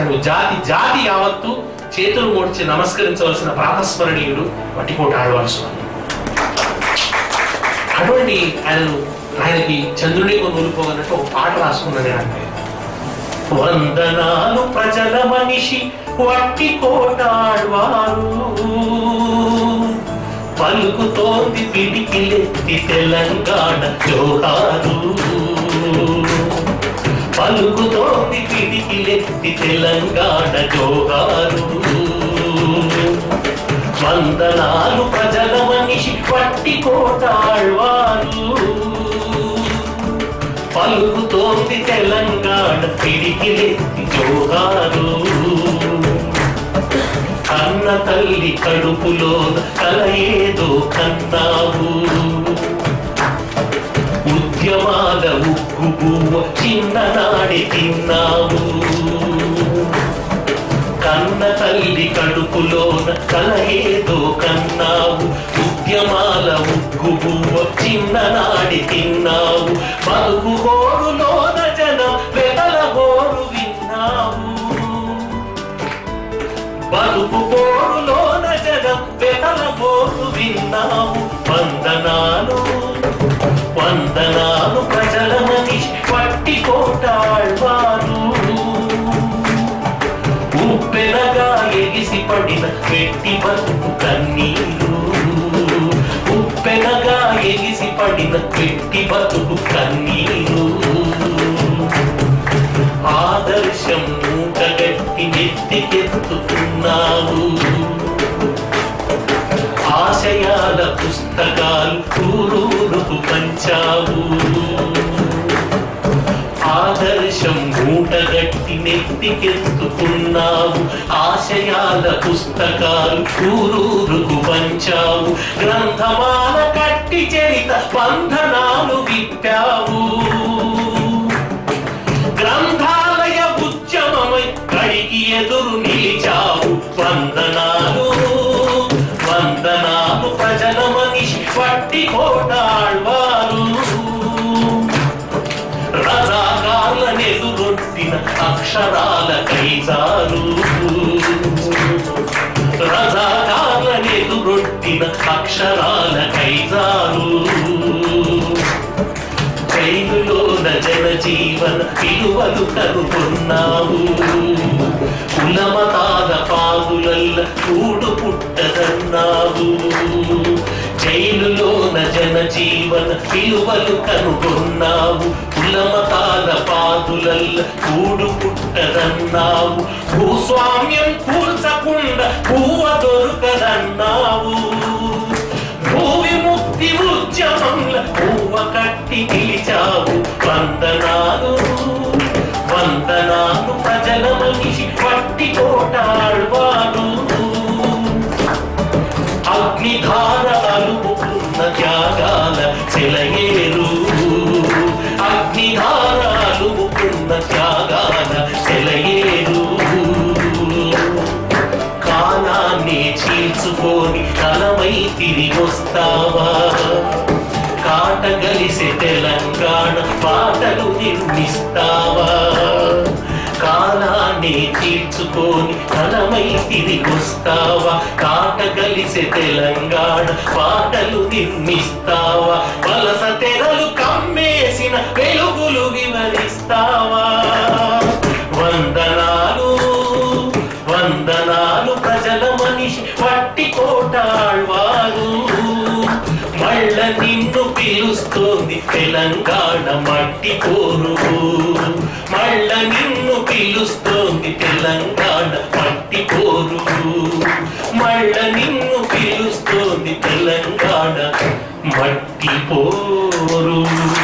నువ్వు జాతి జాతి యావత్తు చేతులు మూడ్చి నమస్కరించవలసిన ప్రాతస్మరణీయుడు వట్టికోట ఆడవాల్సి స్వామి అటువంటి ఆయనను ఆయనకి చంద్రుని కొనుకోగలట్టు ఒక పాట రాసుకున్నాను నేను అంటే వందనాలు ప్రజల మనిషి వట్టి కోటాడ్వారు పలుకుతోంది పిడికిలెత్తి తెలంగాణ జోహారు పలుకుతోంది పిడికిలెత్తి తెలంగాణ జోహారు వందనాలు ప్రజల మనిషి పట్టి కోటాళ్వారు పలుకుతోంది తెలంగాణ పిడికిలెత్తి జోహారు కన్న తల్లి కడుపులో కల ఏదో కన్నావు ఉద్యమాల ఉగ్గు పువ్వు చిన్ననాడి తిన్నావు కన్న తల్లి కడుపులోన కల ఏదో కన్నావు ఉద్యమాల ఉగ్గు పువ్వు చిన్ననాడి తిన్నావు బతుకు హోరులోన జనం వెదల హోరు విన్నావు బతుకు పోరులోన జనం వెదల హోరు విన్నావు వందనాలు వందనాలు ప్రజల మనిషి పట్టి కోటాళ్వారు ఉప్పెనగా ఎగిసి పడిన పెట్టి బతుకు కన్నీరు ఉప్పెనగా ఎగిసి పడిన పెట్టి బతుకు కన్నీరు ఆదర్శం మూటగట్టి నెత్తికెత్తుతున్నావు ఆశయాల పుస్తకాలు ఊరూరుకు పంచావు ఆదర్శం మూటగట్టి నెత్తికెత్తుకున్నావు ఆశయాల పుస్తకాలు ఊరూరుకు పంచావు గ్రంథమాల కట్టి చరిత బంధనాలు విప్పావు గ్రంథాలయ ఉద్యమమై కడిగి ఎదురు నిలిచావు వందనాలు వందనాలు ప్రజల మనిషి పట్టి కోటాళ్వారు రజాకాళ్ళనెదురొట్టిన అక్షరాల కైజారు రజాకాళ్ళనెదురొట్టిన అక్షరాల కైజారు జైలులోన జన జీవన విలువలు కనుగొన్నావు కులమతాల పాదులల్ల కూడు పుట్టదన్నావు జైలులోన జన జీవన విలువలు కనుగొన్నావు కులమతాల పాదులల్ల కూడు పుట్టదన్నావు భూస్వామ్యం కూల్చకుండా భూవ దొరకదన్నావు భూమి ముక్తి ఉద్యమంల పువ్వ కట్టి నిలిచావు వందనాలు వందనాలు ప్రజల మనిషి పట్టి కోటాళ్వారు అగ్నిధార అలుపుకున్న త్యాగాల సెలయేరు అగ్నిధార అలుపుకున్న త్యాగాల సెలయేరు కాలాన్ని చీల్చుకొని కలమై తిరిగొస్తావా కాటగలిసే తెలంగాణ పాటలు నిర్మిస్తావా కాలాన్ని చీల్చుకొని కలమై తిరిగొస్తావా కాటగలిసే తెలంగాణ పాటలు నిర్మిస్తావా వలస తెరలు కమ్మేసిన వెలుగులు వివరిస్తావా వందనాలు వందనాలు ప్రజల మనిషి పట్టి కోటాళ్వారు మళ్ళ నిన్ను పిలుస్తోంది తెలంగాణ మట్టి కోరు మళ్ళ నిన్ను పిలుస్తోంది తెలంగాణ మట్టి కోరు మళ్ళ నిన్ను పిలుస్తోంది తెలంగాణ మట్టి పోరు